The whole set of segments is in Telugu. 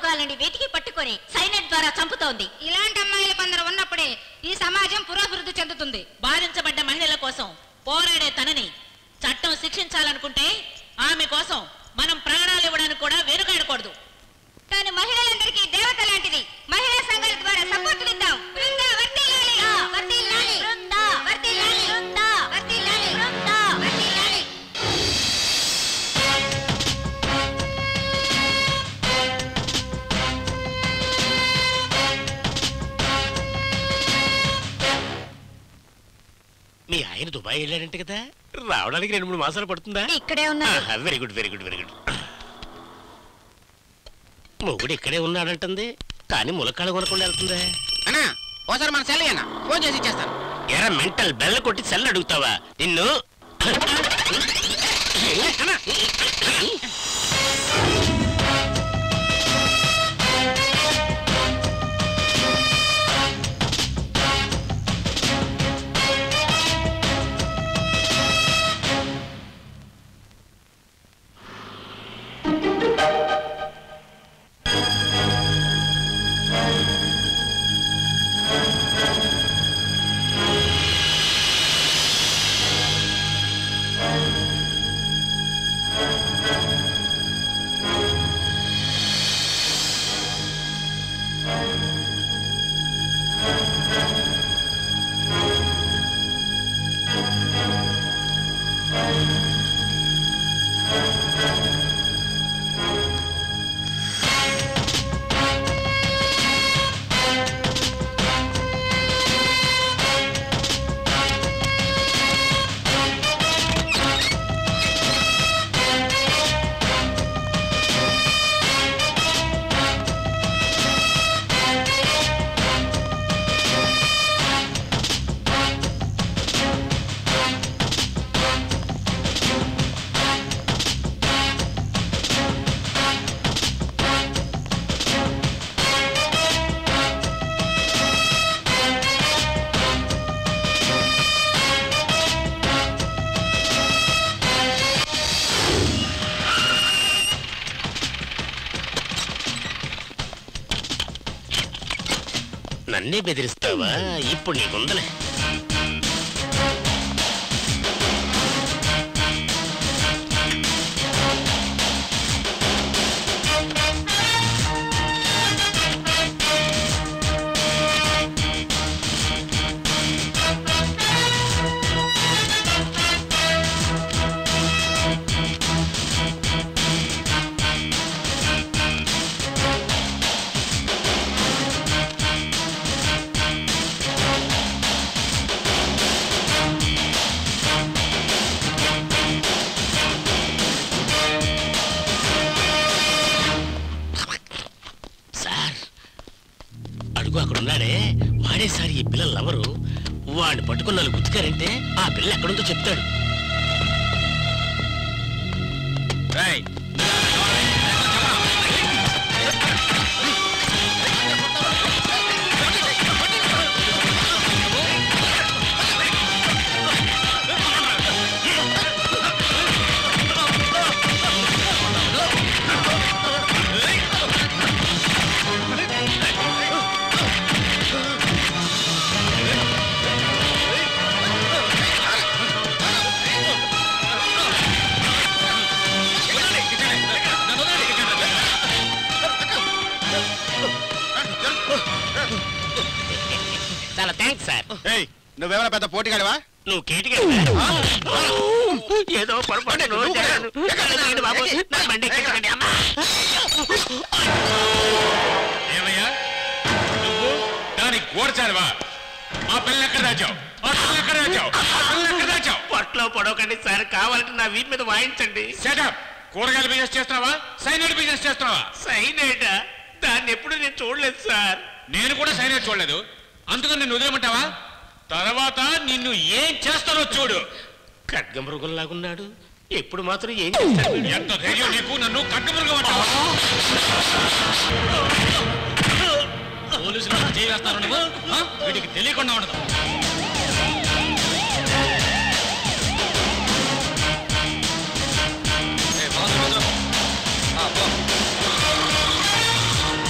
భాగాలని వెతికి పట్టుకొని సైనట్ ద్వారా చంపుతోంది ఇలాంటి అమ్మాయిలు కొందరు ఉన్నప్పుడే ఈ సమాజం పురోభివృద్ధి చెందుతుంది బాధించబడ్డ మహిళల కోసం పోరాడే తనని చట్టం శిక్షించాలనుకుంటే ఆమె కోసం మనం ప్రాణాలు ఇవ్వడానికి కూడా వెనుకాడకూడదు కానీ మహిళలందరికీ దేవత లాంటిది మహిళా సంఘాల ద్వారా సపోర్టులు ఇద్దాం బృందా, వర్ధిల్లాలి. వర్ధిల్లాలి. వర్ధిల్లాలి. వర్ధిల్లాలి. వర్ధిల్లాలి. మీ ఆయన దుబాయ్ వెళ్ళాడంట కదా రావడానికి రెండు మూడు మాసాలు పడుతుందా ఇక్కడే ఉన్నారు very good very good very good మొగుడు ఇక్కడే ఉన్నాడంటుంది కానీ ములక్కాడ కొనకుండా వెళ్తుందా అన్నా ఓసారి మన సెల్ అన్న ఫోన్ చేసి ఇచ్చేస్తాను ఎరా మెంటల్ బెల్ల కొట్టి సెల్ అడుగుతావా నిన్ను అన్నా నన్నే బెదిరిస్తావా ఇప్పుడు నీకుందలే సార్ అడుగు అక్కడ ఉన్నాడే వాడే సార్ ఈ పిల్లలు ఎవరు వాడిని పట్టుకున్న వాళ్ళు గుర్తుకారంటే ఆ పిల్ల ఎక్కడుందో చెప్తాడు రేయ్ చాలా థ్యాంక్స్ సార్ ఏయ్ నువ్వేమైనా పెద్ద పోటీగాడివా నువ్వు కేటిగా ఏదో పొరపాటు నోరు జారాను. ఎక్కడికి బాబు నా బండి ఎక్కడికండి అమ్మా ఏమయ్యా నువ్వు దానికి కూర్చారువా ఆ పిల్ల ఎక్కడ దాచావు ఆ పిల్ల ఎక్కడ దాచావు ఆ పిల్ల ఎక్కడ దాచావు పొట్లో పొడవకండి సార్ కావాలంటే నా వీపు మీద వాయించండి సెటప్ కూరగాయల బిజినెస్ చేస్తున్నావా సైనైడ్ బిజినెస్ చేస్తున్నావా సైనేట దాన్ని ఎప్పుడు నేను చూడలేదు సార్ నేను కూడా సైనైడ్ చూడలేదు అందుకని నిన్ను వదిలేమంటావా తర్వాత నిన్ను ఏం చేస్తానో చూడు ఖడ్గమృగంలాగున్నాడు ఎప్పుడు మాత్రం ఏం చేస్తాడు వీడు? ఎంత ధైర్యం నీకు నన్ను కట్టుమురుగమంటావా పోలీసులు చేయేస్తారు నువ్వు ఆ? వీటికి తెలియకుండా ఉండదు ఏయ్, బాగుంది, బాగుంది. ఆ, పో.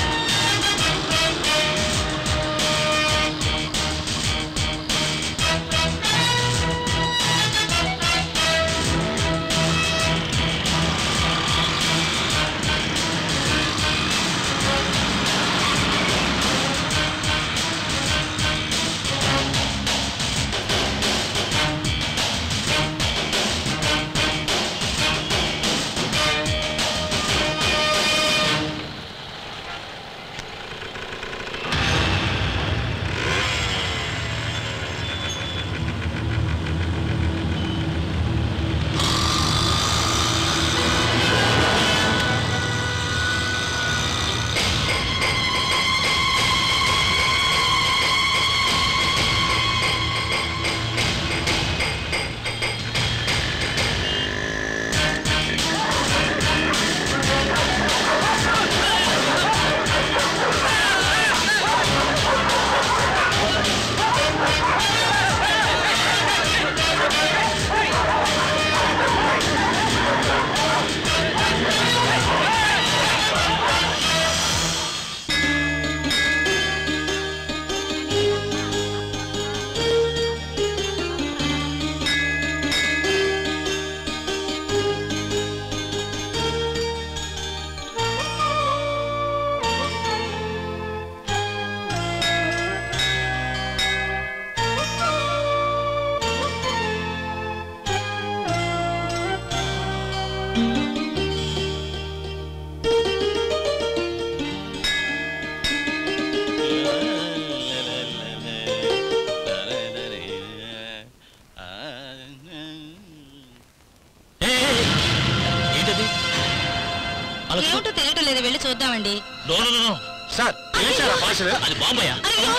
అలా చూ- ఏమిటో తెలియటం లేదు వెళ్ళి చూద్దామండి no, no, no, no. Sir ఏం సార్ ఆ భాషలు అది బాంబయ్యా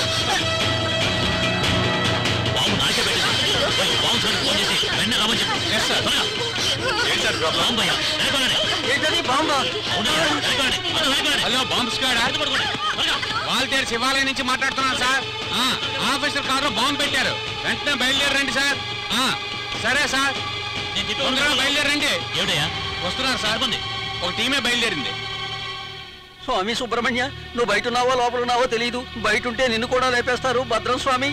బాంబు నాకే పెట్టింది ఓయ్, బాంబు సార్ ఫోన్ చేసి వెంటనే రమ్మని చెప్పు త్వరగా. బాంబయ్యా వెనకాలండి. ఏంటది బాంబా అవునయ్యా, వెనకాలండి. అందరూ వెనకాలండి. హలో బాంబు స్క్వాడ్ ఎత్తి పట్టుకోండి. త్వరగా. వాల్తేరు శివాలయం నుంచి మాట్లాడుతున్నాను సార్ ఆ, ఆఫీసర్ కారులో బాంబు పెట్టారు వెంటనే బయలుదేరండి సార్ ఆ, సరే సార్ నేను చెప్పి తొందరగా బయలుదేరండి ఏమిటయ్యా వస్తున్నారు సార్ చెప్పండి ఒక టీమే బయలుదేరింది స్వామి సుబ్రహ్మణ్య నువ్వు బయట ఉన్నావో లోపల ఉన్నావో తెలియదు బయట ఉంటే నిన్ను కూడా లేపేస్తారు భద్రం స్వామి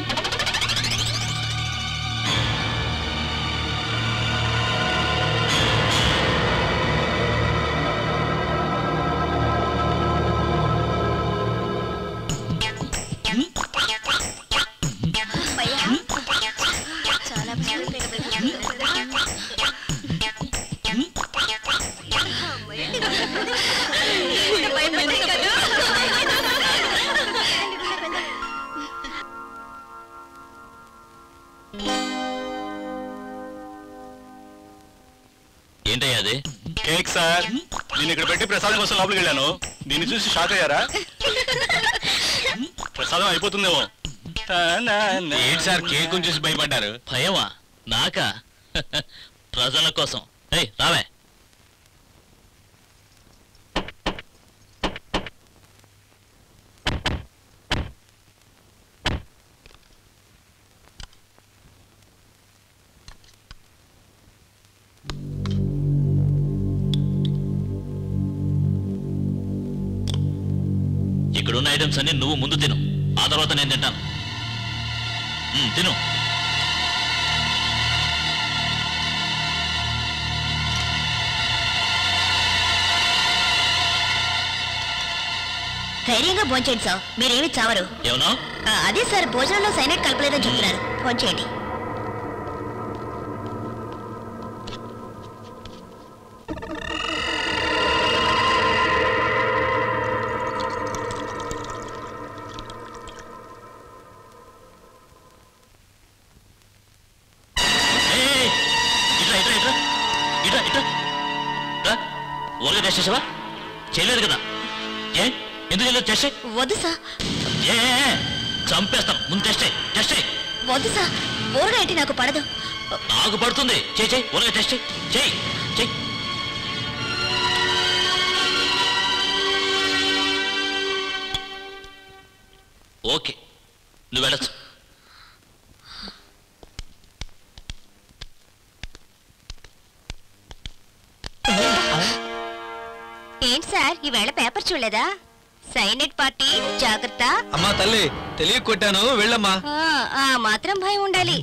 ఏంటయ్యా అది కేక్ సార్ నేను ఇక్కడ పెట్టి ప్రసాదం కోసం లోపలికి వెళ్ళాను దీన్ని చూసి షాక్ అయ్యారా ప్రసాదం అయిపోతుందేమో ఏంటి సార్ కేక్ చూసి భయపడ్డారు భయమా నాకా ప్రజల కోసం ఏయ్ రావే ఇక్కడున్న ఐటమ్స్ అన్ని నువ్వు ముందు తిను ఆ తర్వాత నేను తింటాను ఉమ్, తిను ధైర్యంగా భోంచేయండి సార్ మీరేమి చావరు ఏమన్నా ఆ, అదే సార్ భోజనంలో సైనైట్ కలపలేదని చెప్తున్నారు భోంచేయండి ఏయ్, ఇట్రా ఇట్రా ఇట్రా ఇట్రా ఇట్రా రా ఊరగా టెస్ట్ చేసావా చేయలేదు కదా ఏ ఎందుకు చేయలేదు టెస్ట్ చేయి. వద్దు సార్ ఏ ఏ, ఏ, చంపేస్తాను ముందు టెస్ట్ చేయి, టెస్ట్ చేయి. వద్దు సార్ ఊరగా ఏంటి నాకు పడదు నాకు పడుతుంది చేయి చేయి ఊరగా టెస్ట్ చేయి చేయి చేయి ఓకే నువ్వు వెళ్ళచ్చు ఏంటి సార్ ఈవేళ పేపర్ చూడలేదా సైనైట్ పార్టీ జాగ్రత్త అమ్మా తల్లి తెలియ కొట్టాను వెళ్ళమ్మా ఆ, ఆ మాత్రం భయం ఉండాలి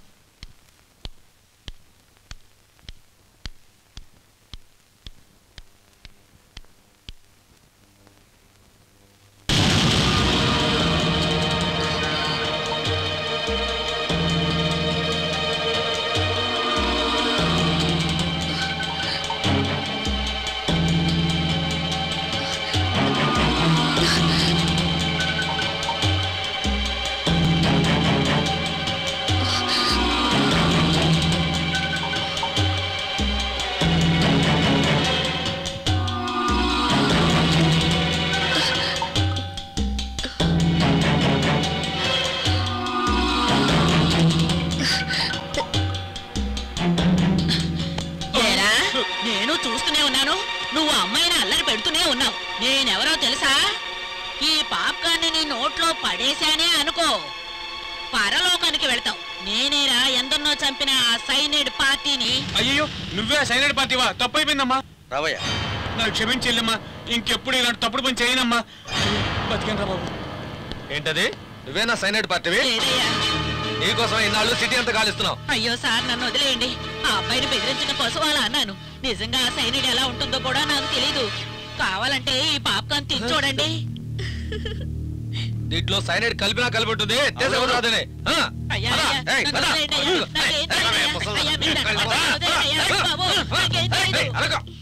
ఏరా, నేను చూస్తూనే ఉన్నాను నువ్వు అమ్మాయిని అల్లరి పెడుతూనే ఉన్నావు నేనెవరో తెలుసా ఈ పాప్కార్న్ నీ నోట్లో పడేశానే అనుకో పరలోకానికి వెళ్తావు నేనేరా ఎందన్నో చంపిన ఆ సైనిడ్ పార్టీని అయ్యో నువ్వే సైలెంట్ పార్టీవా తప్పు అయిపోయిందమ్మా రావయ్యా నాకు క్షమించెల్లమ్మా ఇంకెప్పుడు ఇలాంటి తప్పుడు పని చేయనమ్మా బతికాను రా బాబు ఏంటది నువ్వేనా సైనైడ్ పార్టీవి లేదయ్యా నీకోసం ఇన్నాళ్ళు సిటీ అంతా కాలిస్తున్నావు అయ్యో సార్ నన్ను వదిలేయండి ఆ అబ్బాయిని బెదిరించడం కోసం అలా అన్నాను నిజంగా ఆ సైనిడ్ ఎలా ఉంటుందో కూడా నాకు తెలీదు కావాలంటే ఈ పాప్కార్న్ తిని చూడండి దీంట్లో సైనైడ్ కలిపినా కలిపి రాదనే అయ్యా, అయ్యా, నన్ను వదిలేయండి అయ్యా. నాకేం తెలియదు అయ్యా. అయ్యా, మీరు నన్ను వదిలేయండి అయ్యా. బాబు, నాకేం తెలీదు.